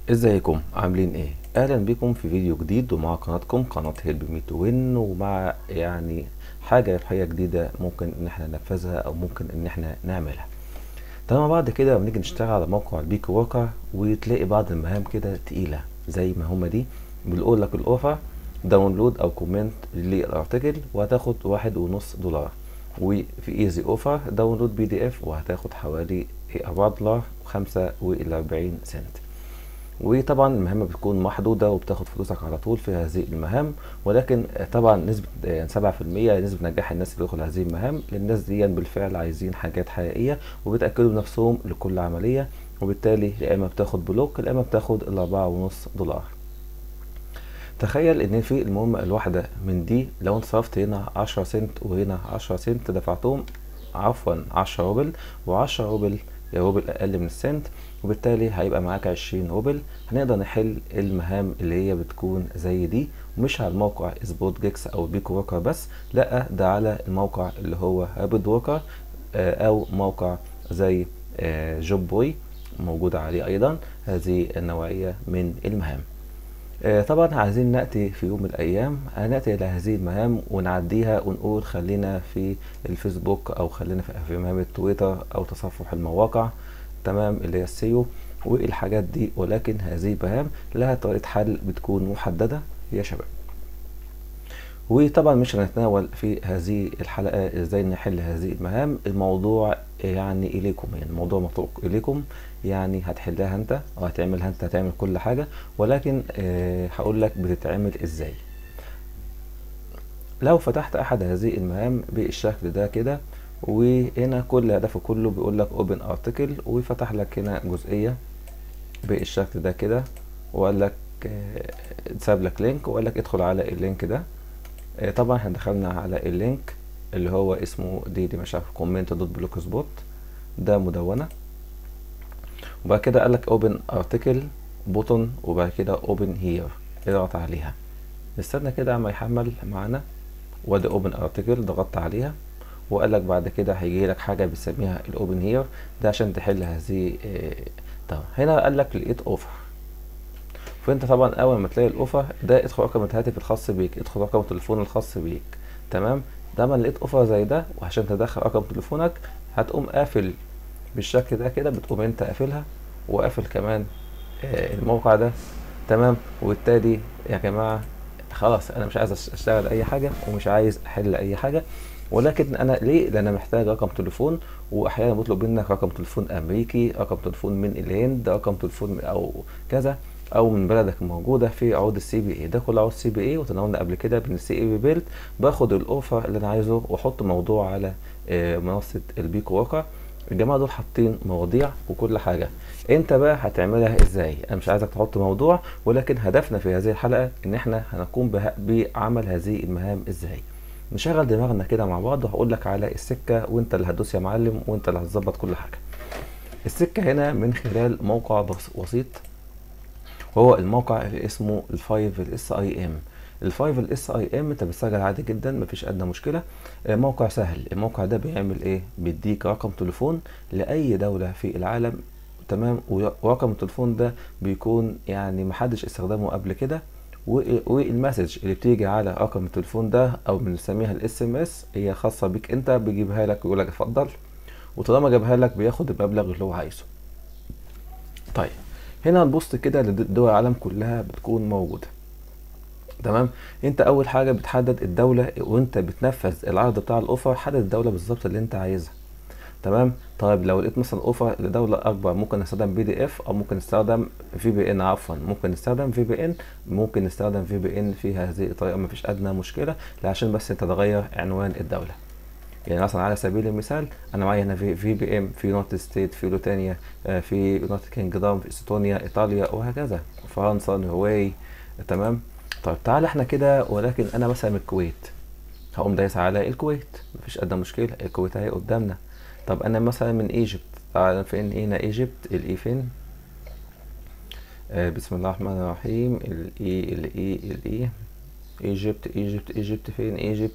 ازيكم عاملين ايه اهلا بكم في فيديو جديد ومع قناتكم قناة هيلب مي تو وين ومع يعني حاجة ربحية جديدة ممكن ان احنا ننفذها او ممكن ان احنا نعملها تمام بعد كده بنيجي نشتغل على موقع البيك واقع وتلاقي بعض المهام كده تقيلة زي ما هما دي بيقول لك الاوفر داونلود او كومنت للارتكل وهتاخد واحد ونص دولار وفي ايزي اوفر داونلود بي دي اف وهتاخد حوالي أربعة دولار وخمسة وأربعين سنت وطبعا المهمة بتكون محدودة وبتاخد فلوسك على طول في هذه المهام ولكن طبعا نسبة سبعة في المية نسبة نجاح الناس اللي بيدخل هذه المهام الناس دي بالفعل عايزين حاجات حقيقية وبيتأكدوا بنفسهم لكل عملية وبالتالي يا إما بتاخد بلوك يا إما بتاخد الأربعة ونص دولار تخيل ان في المهمة الواحدة من دي لو انت صرفت هنا عشرة سنت وهنا عشرة سنت دفعتهم عفوا عشرة روبل وعشرة روبل يا روبل اقل من السنت وبالتالي هيبقى معاك عشرين روبل هنقدر نحل المهام اللي هي بتكون زي دي مش على الموقع سبوت جيكس او بيكو ووكر بس لا ده على الموقع اللي هو هابد ووكر او موقع زي جوب بوي موجود عليه ايضا هذه النوعية من المهام طبعا عايزين نأتي في يوم من الأيام هنأتي إلى هذه المهام ونعديها ونقول خلينا في الفيسبوك أو خلينا في مهام التويتر أو تصفح المواقع تمام اللي هي السيو والحاجات دي ولكن هذه المهام لها طريقة حل بتكون محددة يا شباب وطبعا مش هنتناول في هذه الحلقة ازاي نحل هذه المهام الموضوع يعني اليكم يعني الموضوع مطروق اليكم يعني هتحلها انت او هتعملها انت هتعمل كل حاجة ولكن أه هقول لك بتتعمل ازاي لو فتحت احد هذه المهام بالشكل ده كده وهنا كل هدفه كله بيقول لك اوبن ارتكل وفتح لك هنا جزئية بالشكل ده كده وقال لك أه ساب لك لينك وقال لك ادخل على اللينك ده أه طبعا احنا دخلنا على اللينك اللي هو اسمه دي دي مش عارف كومنت دوت بلوك سبوت ده مدونة وبعد كده قال لك اوبن ارتكل بوتون وبعد كده اوبن هير اضغط عليها نستنى كده اما يحمل معانا وادي اوبن ارتكل ضغطت عليها وقال لك بعد كده هيجي لك حاجه بنسميها الاوبن هير ده عشان تحل هذه اه طبعا هنا قال لك لقيت اوفر فانت طبعا اول ما تلاقي الاوفر ده ادخل رقم الهاتف الخاص بيك ادخل رقم التليفون الخاص بيك تمام ده ما لقيت اوفر زي ده وعشان تدخل رقم تليفونك هتقوم قافل بالشكل ده كده بتقوم انت قافلها وقافل كمان آه الموقع ده تمام وبالتالي يا جماعه خلاص انا مش عايز اشتغل اي حاجه ومش عايز احل اي حاجه ولكن انا ليه لان انا محتاج رقم تليفون واحيانا بطلب منك رقم تليفون امريكي رقم تليفون من الهند رقم تليفون او كذا او من بلدك الموجوده في عقود السي بي اي ده كل عقود السي بي اي وتناولنا قبل كده بين السي اي بي بيلد باخد الاوفر اللي انا عايزه واحط موضوع على آه منصه البيكو واقع الجماعه دول حاطين مواضيع وكل حاجه انت بقى هتعملها ازاي انا مش عايزك تحط موضوع ولكن هدفنا في هذه الحلقه ان احنا هنقوم بعمل هذه المهام ازاي نشغل دماغنا كده مع بعض وهقول لك على السكه وانت اللي هتدوس يا معلم وانت اللي هتظبط كل حاجه السكه هنا من خلال موقع بسيط وهو الموقع اللي اسمه الفايف الاس اي ام الفايف الاس اي ام انت بتسجل عادي جدا مفيش ادنى مشكله موقع سهل الموقع ده بيعمل ايه بيديك رقم تليفون لاي دوله في العالم تمام ورقم التليفون ده بيكون يعني محدش استخدمه قبل كده والمسج اللي بتيجي على رقم التليفون ده او بنسميها الاس ام اس هي خاصه بيك انت بيجيبها لك ويقول لك اتفضل وطالما جابها لك بياخد المبلغ اللي هو عايزه طيب هنا نبص كده لدول العالم كلها بتكون موجوده تمام انت اول حاجه بتحدد الدوله وانت بتنفذ العرض بتاع الاوفر حدد الدوله بالظبط اللي انت عايزها تمام طيب لو لقيت مثلا اوفر لدوله اكبر ممكن نستخدم بي دي اف او ممكن نستخدم في بي ان عفوا ممكن نستخدم في بي ان ممكن نستخدم في بي ان في هذه الطريقه مفيش ادنى مشكله عشان بس انت تغير عنوان الدوله يعني مثلا على سبيل المثال انا معايا هنا في في بي ام في يونايتد ستيت في لوتانيا في يونايتد كينجدوم في استونيا ايطاليا وهكذا فرنسا نرويج تمام طيب تعالى احنا كده ولكن انا مثلا من الكويت هقوم دايس على الكويت مفيش ادنى مشكله الكويت اهي قدامنا طب انا مثلا من ايجيبت تعالى فين هنا ايجيبت الاي فين آه بسم الله الرحمن الرحيم الاي الاي الاي ايجيبت ايجيبت ايجيبت فين ايجيبت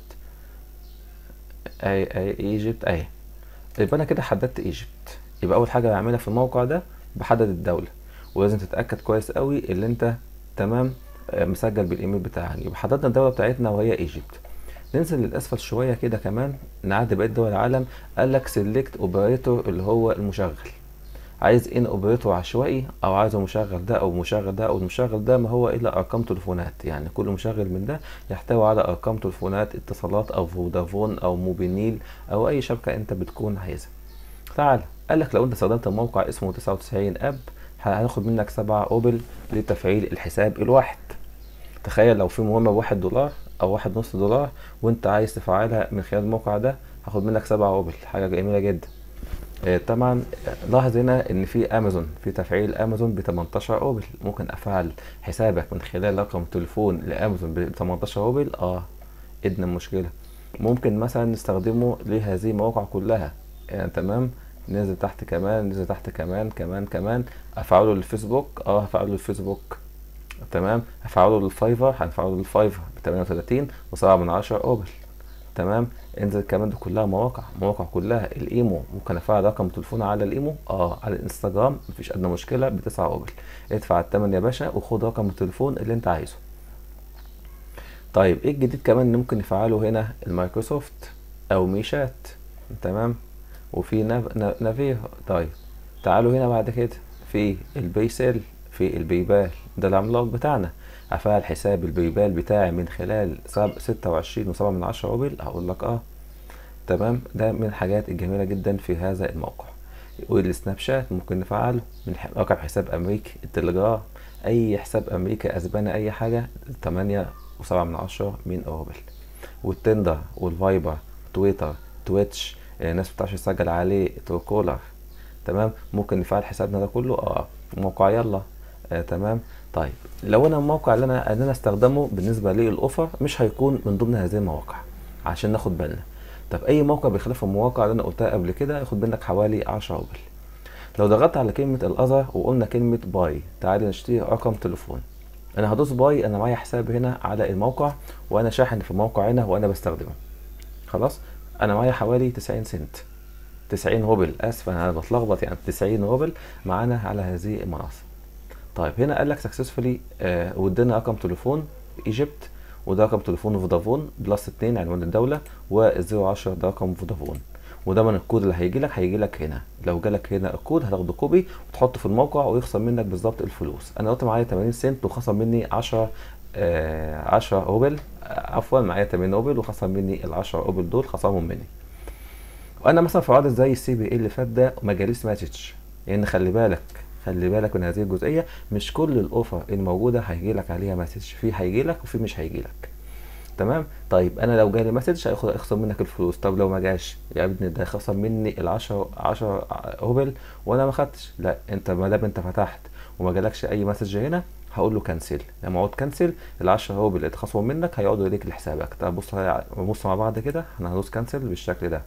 اي اي ايجيبت اهي يبقى انا كده حددت ايجيبت يبقى اول حاجه بعملها في الموقع ده بحدد الدوله ولازم تتاكد كويس قوي اللي انت تمام آه، مسجل بالايميل بتاعك يبقى حددنا الدوله بتاعتنا وهي ايجيبت ننزل للاسفل شويه كده كمان نعدي بقيه دول العالم قال لك سيلكت اوبريتور اللي هو المشغل عايز ان اوبريتور عشوائي او عايزه مشغل ده او مشغل ده او المشغل ده ما هو الا ارقام تليفونات يعني كل مشغل من ده يحتوي على ارقام تليفونات اتصالات او فودافون او موبينيل او اي شبكه انت بتكون عايزها تعال قال لك لو انت استخدمت موقع اسمه 99 اب هناخد منك سبعة اوبل لتفعيل الحساب الواحد تخيل لو في مهمة بواحد دولار او واحد نص دولار وانت عايز تفعلها من خلال الموقع ده هاخد منك سبعة اوبل حاجة جميلة جدا آه، طبعا لاحظ هنا ان في امازون في تفعيل امازون ب 18 اوبل ممكن افعل حسابك من خلال رقم تليفون لامازون ب 18 اوبل اه ادنا المشكله ممكن مثلا نستخدمه لهذه المواقع كلها يعني تمام ننزل تحت كمان ننزل تحت كمان كمان كمان افعله للفيسبوك اه هفعله للفيسبوك تمام هفعله للفايفر هنفعله للفايفر ب 38 و7 من 10 اوبل تمام انزل كمان دي كلها مواقع مواقع كلها الايمو ممكن افعل رقم تليفون على الايمو اه على الانستجرام مفيش ادنى مشكله بتسعة اوبل ادفع التمن يا باشا وخد رقم التليفون اللي انت عايزه طيب ايه الجديد كمان اللي ممكن نفعله هنا المايكروسوفت او ميشات تمام وفي ناف... نا- نافير طيب تعالوا هنا بعد كده في البيسل في البيبال ده العملاق بتاعنا افعل حساب البيبال بتاعي من خلال سب- ستة وعشرين وسبعة من عشرة روبل هقول لك اه تمام ده من الحاجات الجميلة جدا في هذا الموقع والسناب شات ممكن نفعله من ح- رقم حساب امريكي التليجرام اي حساب امريكي اسباني اي حاجة تمانية وسبعة من عشرة من روبل والتندر والفايبر تويتر تويتش آه، الناس بتعرفش تسجل عليه تروكولر تمام ممكن نفعل حسابنا ده كله اه موقع يلا آه تمام طيب لو انا الموقع اللي انا اللي انا استخدمه بالنسبه للاوفر مش هيكون من ضمن هذه المواقع عشان ناخد بالنا طب اي موقع بخلاف المواقع اللي انا قلتها قبل كده ياخد منك حوالي 10 روبل لو ضغطت على كلمه الاذر وقلنا كلمه باي تعالي نشتري رقم تليفون انا هدوس باي انا معايا حساب هنا على الموقع وانا شاحن في الموقع هنا وانا بستخدمه خلاص انا معايا حوالي 90 سنت 90 روبل اسف انا بتلخبط يعني 90 روبل معانا على هذه المنصه طيب هنا قال لك سكسسفولي آه وادانا رقم تليفون ايجيبت وده رقم تليفون فودافون بلس 2 عنوان الدوله و010 ده رقم فودافون وده من الكود اللي هيجي لك هيجي لك هنا لو جالك هنا الكود هتاخده كوبي وتحطه في الموقع ويخصم منك بالظبط الفلوس انا دلوقتي معايا 80 سنت وخصم مني 10 آه 10 روبل آه، عفوا معايا 80 روبل وخصم مني ال 10 روبل دول خصمهم مني وانا مثلا في عرض زي السي بي اي اللي فات ده ما جاليش مسج لان خلي بالك خلي بالك من هذه الجزئيه مش كل الاوفر الموجوده هيجي لك عليها مسج في هيجي لك وفي مش هيجي لك تمام طيب انا لو جالي مسج هياخد هيخصم منك الفلوس طب لو ما جاش يا ابني ده خصم مني ال 10 10 روبل وانا ما خدتش لا انت ما دام انت فتحت وما جالكش اي مسج هنا هقول له كنسل لما اقعد كنسل ال 10 روبل اللي اتخصموا منك هيقعدوا يديك لحسابك طب بص بص مع بعض كده انا هدوس كنسل بالشكل ده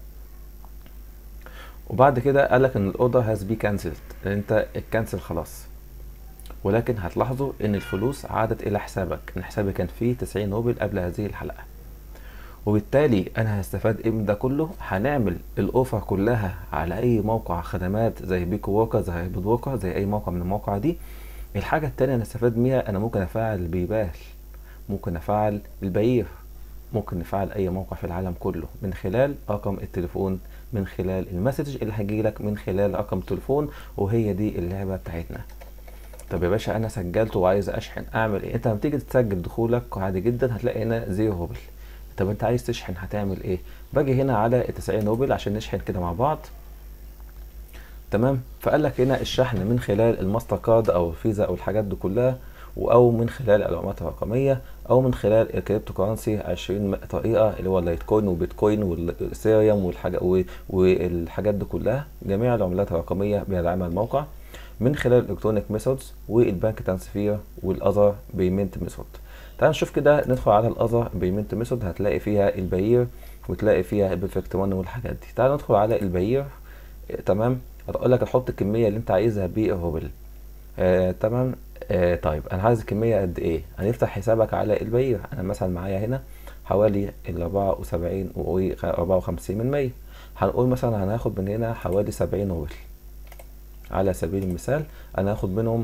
وبعد كده قال لك ان الاوردر هاز بي كانسلد انت اتكنسل خلاص ولكن هتلاحظوا ان الفلوس عادت الى حسابك ان حسابي كان فيه 90 روبل قبل هذه الحلقه وبالتالي انا هستفاد ايه من ده كله هنعمل الاوفر كلها على اي موقع خدمات زي بيكو ووكر زي هايبد ووكر زي اي موقع من المواقع دي الحاجه التانية انا استفاد بيها انا ممكن افعل البيبال ممكن افعل البيير ممكن نفعل اي موقع في العالم كله من خلال رقم التليفون من خلال المسج اللي هيجي لك من خلال رقم التليفون وهي دي اللعبه بتاعتنا طب يا باشا انا سجلت وعايز اشحن اعمل ايه انت لما تيجي تسجل دخولك عادي جدا هتلاقي هنا زيرو روبل طب انت عايز تشحن هتعمل ايه باجي هنا على ال 90 روبل عشان نشحن كده مع بعض تمام فقال لك هنا الشحن من خلال الماستر كارد او الفيزا او الحاجات دي كلها او من خلال العملات الرقميه او من خلال الكريبتو كورنسي 20 طريقه اللي هو اللايتكوين وبيتكوين والاثيريوم والحاجات والحاجات دي كلها جميع العملات الرقميه بيدعمها الموقع من خلال الالكترونيك ميثودز والبانك ترانسفير والاذر بيمنت ميثود تعال نشوف كده ندخل على الاذر بيمنت ميثود هتلاقي فيها البيير وتلاقي فيها البرفكت ماني والحاجات دي تعال ندخل على البيير تمام هتقول لك تحط الكميه اللي انت عايزها بالروبل آه، تمام آه، طيب انا عايز الكميه قد ايه هنفتح حسابك على البيع انا مثلا معايا هنا حوالي ال 74 و 54 من 100 هنقول مثلا هناخد من هنا حوالي 70 روبل على سبيل المثال انا هاخد منهم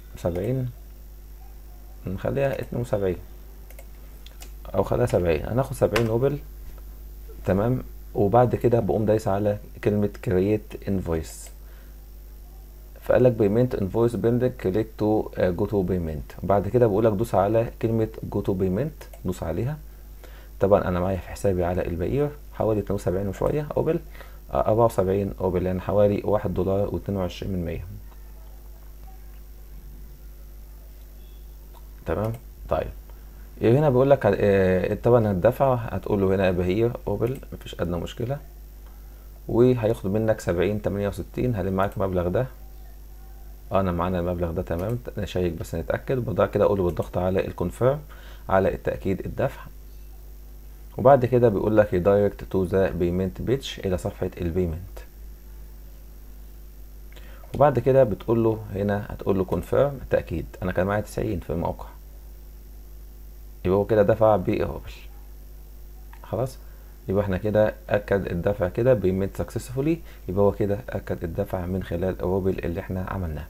سبعين نخليها اتنين وسبعين او خليها سبعين هناخد سبعين اوبل تمام وبعد كده بقوم دايس على كلمة create invoice فقال لك payment invoice pending click to uh, go to payment بعد كده بقول لك دوس على كلمة go to payment دوس عليها طبعا انا معايا في حسابي على البقير حوالي 72 وشوية اوبل آه، 74 اوبل يعني حوالي واحد دولار واتنين وعشرين من مية تمام طيب هنا بيقول لك آه، طبعا الدفع هتقول له هنا بهير اوبل مفيش ادنى مشكله وهياخد منك سبعين تمانية وستين هل معاك المبلغ ده اه انا معانا المبلغ ده تمام نشيك بس نتاكد وبعد كده اقول له بالضغط على الكونفيرم على التاكيد الدفع وبعد كده بيقول لك ريدايركت تو ذا بيمنت بيتش الى صفحه البيمنت وبعد كده بتقول له هنا هتقول له كونفيرم تاكيد انا كان معايا 90 في الموقع يبقى هو كده دفع بإيرابل خلاص يبقى احنا كده اكد الدفع كده بيمنت سكسسفولي يبقى هو كده اكد الدفع من خلال الروبل اللي احنا عملناه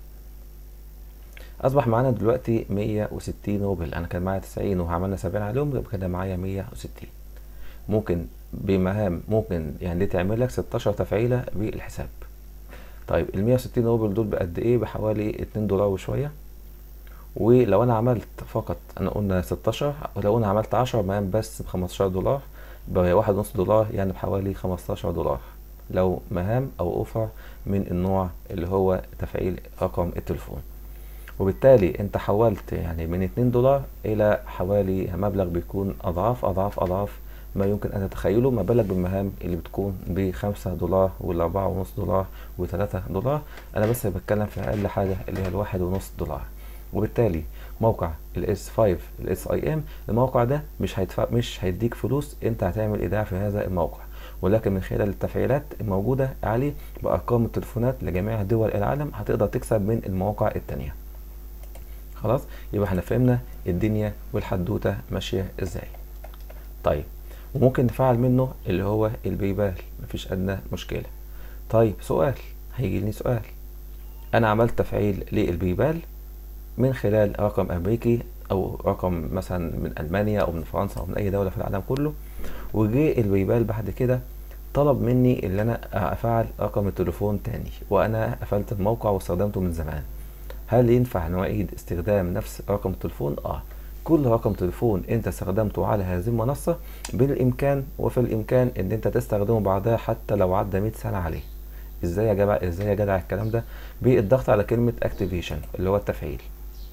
اصبح معانا دلوقتي 160 روبل انا كان معايا 90 وعملنا 70 عليهم يبقى كده معايا 160 ممكن بمهام ممكن يعني دي تعمل لك 16 تفعيله بالحساب طيب ال 160 روبل دول بقد ايه بحوالي 2 دولار وشويه ولو انا عملت فقط انا قلنا 16 ولو انا عملت 10 مهام بس ب 15 دولار يبقى واحد ونص دولار يعني بحوالي 15 دولار لو مهام او اوفر من النوع اللي هو تفعيل رقم التليفون وبالتالي انت حولت يعني من 2 دولار الى حوالي مبلغ بيكون اضعاف اضعاف اضعاف ما يمكن ان تتخيله ما بالك بالمهام اللي بتكون بخمسة دولار والاربعة ونص دولار وثلاثة دولار انا بس بتكلم في اقل حاجة اللي هي الواحد ونص دولار وبالتالي موقع الاس 5 الاس اي ام الموقع ده مش هيدفع مش هيديك فلوس انت هتعمل ايداع في هذا الموقع ولكن من خلال التفعيلات الموجودة عليه بأرقام التليفونات لجميع دول العالم هتقدر تكسب من المواقع التانية خلاص يبقى احنا فهمنا الدنيا والحدوتة ماشية ازاي طيب وممكن نفعل منه اللي هو البيبال مفيش ادنى مشكلة طيب سؤال هيجي لي سؤال انا عملت تفعيل للبيبال من خلال رقم امريكي او رقم مثلا من المانيا او من فرنسا او من اي دوله في العالم كله وجي البيبال بعد كده طلب مني ان انا افعل رقم التليفون تاني وانا قفلت الموقع واستخدمته من زمان هل ينفع نعيد استخدام نفس رقم التليفون اه كل رقم تليفون انت استخدمته على هذه المنصة بالامكان وفي الامكان ان انت تستخدمه بعدها حتى لو عدى 100 سنة عليه ازاي يا جدع ازاي يا جدع الكلام ده بالضغط على كلمة اكتيفيشن اللي هو التفعيل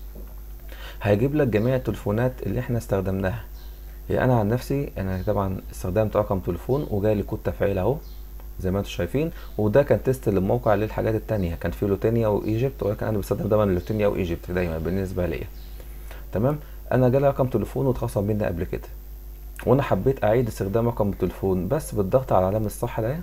هيجيب لك جميع التليفونات اللي احنا استخدمناها يعني انا عن نفسي انا طبعا استخدمت رقم تليفون وجالي كود تفعيل اهو زي ما انتم شايفين وده كان تيست للموقع للحاجات التانية كان في لوتينيا وايجيبت ولكن انا بستخدم دايما لوتينيا وايجيبت دايما بالنسبه ليا تمام انا جالي رقم تليفون واتخصم مني قبل كده وانا حبيت اعيد استخدام رقم التليفون بس بالضغط على علامه الصح ده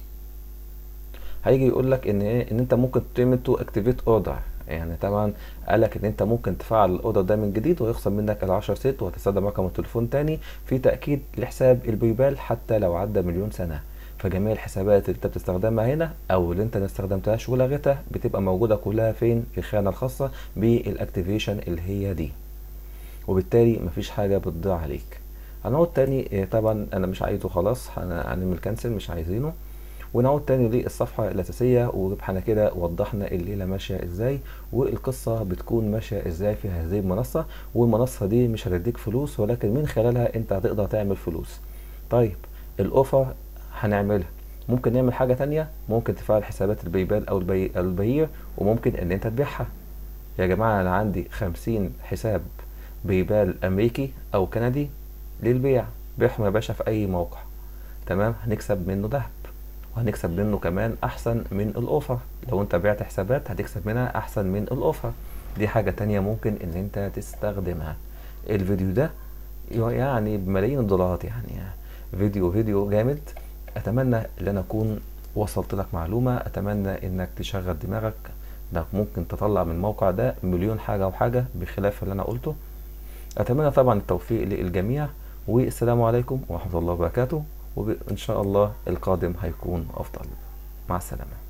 هيجي يقول لك ان ايه ان انت ممكن تعمل تو اكتيفيت اوردر يعني طبعا قالك ان انت ممكن تفعل الاوردر ده من جديد ويخصم منك ال10 سنت وهتستخدم رقم التليفون تاني في تاكيد لحساب البيبال حتى لو عدى مليون سنه فجميع الحسابات اللي انت بتستخدمها هنا او اللي انت ما استخدمتهاش ولغيتها بتبقى موجوده كلها فين في الخانه الخاصه بالاكتيفيشن اللي هي دي وبالتالي مفيش حاجه بتضيع عليك هنقعد تاني طبعا انا مش عايزه خلاص هنعمل كنسل مش عايزينه ونعود تاني للصفحة الأساسية واحنا كده وضحنا الليلة ماشية ازاي والقصة بتكون ماشية ازاي في هذه المنصة والمنصة دي مش هتديك فلوس ولكن من خلالها انت هتقدر تعمل فلوس طيب الأوفر هنعملها ممكن نعمل حاجة تانية ممكن تفعل حسابات البيبال أو البي... البيير وممكن إن أنت تبيعها يا جماعة أنا عندي خمسين حساب بيبال أمريكي أو كندي للبيع بيعهم يا باشا في أي موقع تمام هنكسب منه دهب وهنكسب منه كمان احسن من الاوفر لو انت بعت حسابات هتكسب منها احسن من الاوفر دي حاجة تانية ممكن ان انت تستخدمها الفيديو ده يعني بملايين الدولارات يعني فيديو فيديو جامد اتمنى ان انا اكون وصلت لك معلومة اتمنى انك تشغل دماغك انك ممكن تطلع من الموقع ده مليون حاجة وحاجة بخلاف اللي انا قلته اتمنى طبعا التوفيق للجميع والسلام عليكم ورحمة الله وبركاته وإن شاء الله القادم هيكون أفضل مع السلامة